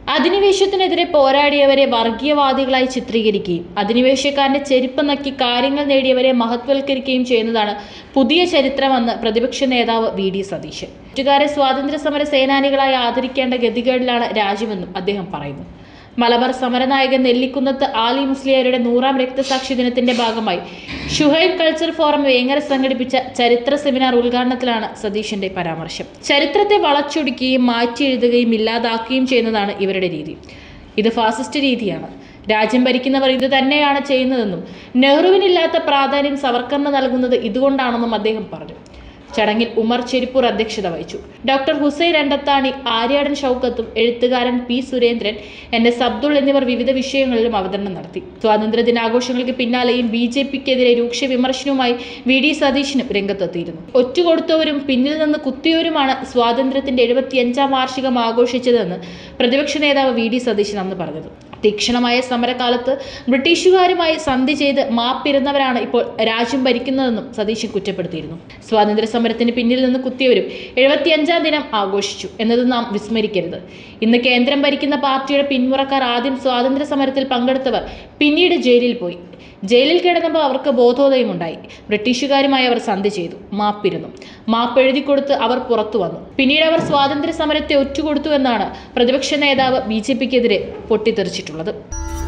അധിനിവേശത്തിനെതിരെ പോരാടിയവരെ വർഗീയവാദികളായി ചിത്രീകരിക്കുകയും അധിനിവേശക്കാരന്റെ ചെരുപ്പ് നക്കി കാര്യങ്ങൾ നേടിയവരെ മഹത്വൽക്കരിക്കുകയും ചെയ്യുന്നതാണ് പുതിയ ചരിത്രമെന്ന് പ്രതിപക്ഷ നേതാവ് വി ഡി സതീശൻ തെറ്റുകാരെ സ്വാതന്ത്ര്യ സമര സേനാനികളായി ആദരിക്കേണ്ട ഗതികേടിലാണ് രാജ്യമെന്നും അദ്ദേഹം പറയുന്നു മലബാർ സമരനായകൻ നെല്ലിക്കുന്നത്ത് ആലി മുസ്ലിയാരുടെ നൂറാം രക്തസാക്ഷി ദിനത്തിന്റെ ഭാഗമായി ഷുഹൈബ് കൾച്ചർ ഫോറം വേങ്ങര സംഘടിപ്പിച്ച ചരിത്ര സെമിനാർ ഉദ്ഘാടനത്തിലാണ് സതീശന്റെ പരാമർശം ചരിത്രത്തെ വളച്ചൊടിക്കുകയും മാറ്റി എഴുതുകയും ഇല്ലാതാക്കുകയും ചെയ്യുന്നതാണ് ഇവരുടെ രീതി ഇത് ഫാസിസ്റ്റ് രീതിയാണ് രാജ്യം ഭരിക്കുന്നവർ ഇത് തന്നെയാണ് ചെയ്യുന്നതെന്നും നെഹ്റുവിനില്ലാത്ത പ്രാധാന്യം സവർക്കറിന് നൽകുന്നത് ഇതുകൊണ്ടാണെന്നും അദ്ദേഹം പറഞ്ഞു ചടങ്ങിൽ ഉമർ ചെരിപ്പൂർ അധ്യക്ഷത വഹിച്ചു ഡോക്ടർ ഹുസൈൻ രണ്ടത്താണി ആര്യാടൻ ഷൗക്കത്തും എഴുത്തുകാരൻ P Surendran N S Abdul എന്നിവർ വിവിധ വിഷയങ്ങളിലും അവതരണം നടത്തി സ്വാതന്ത്ര്യ ദിനാഘോഷങ്ങൾക്ക് പിന്നാലെയും ബി ജെ പിക്കെതിരെ രൂക്ഷ വിമർശനവുമായി വി ഡി സതീശനും രംഗത്തെത്തിയിരുന്നു ഒറ്റുകൊടുത്തവരും പിന്നിൽ നിന്ന് കുത്തിയവരുമാണ് സ്വാതന്ത്ര്യത്തിന്റെ എഴുപത്തിയഞ്ചാം വാർഷികം ആഘോഷിച്ചതെന്ന് പ്രതിപക്ഷ നേതാവ് വി ഡി സതീശൻ അന്ന് പറഞ്ഞത് തീക്ഷണമായ സമരകാലത്ത് ബ്രിട്ടീഷുകാരുമായി സന്ധി ചെയ്ത് മാപ്പിരുന്നവരാണ് ഇപ്പോൾ രാജ്യം ഭരിക്കുന്നതെന്നും സതീശൻ കുറ്റപ്പെടുത്തിയിരുന്നു സ്വാതന്ത്ര്യ സമരത്തിന് പിന്നിൽ നിന്ന് കുത്തിയവരും എഴുപത്തിയഞ്ചാം ദിനം ആഘോഷിച്ചു എന്നത് നാം വിസ്മരിക്കരുത് ഇന്ന് കേന്ദ്രം ഭരിക്കുന്ന പാർട്ടിയുടെ പിന്മുറക്കാർ ആദ്യം സ്വാതന്ത്ര്യ സമരത്തിൽ പങ്കെടുത്തവർ പിന്നീട് ജയിലിൽ പോയി ജയിലിൽ കിടന്നപ്പോൾ അവർക്ക് ബോധോദയമുണ്ടായി ബ്രിട്ടീഷുകാരുമായി അവർ സന്ധി ചെയ്തു മാപ്പിരുന്നു മാപ്പ് എഴുതി കൊടുത്ത് അവർ പുറത്തു വന്നു പിന്നീട് അവർ സ്വാതന്ത്ര്യ സമരത്തെ ഒറ്റുകൊടുത്തു എന്നാണ് പ്രതിപക്ഷ നേതാവ് ബി ജെ പിക്കെതിരെ പൊട്ടിത്തെറിച്ചിട്ടുള്ളത്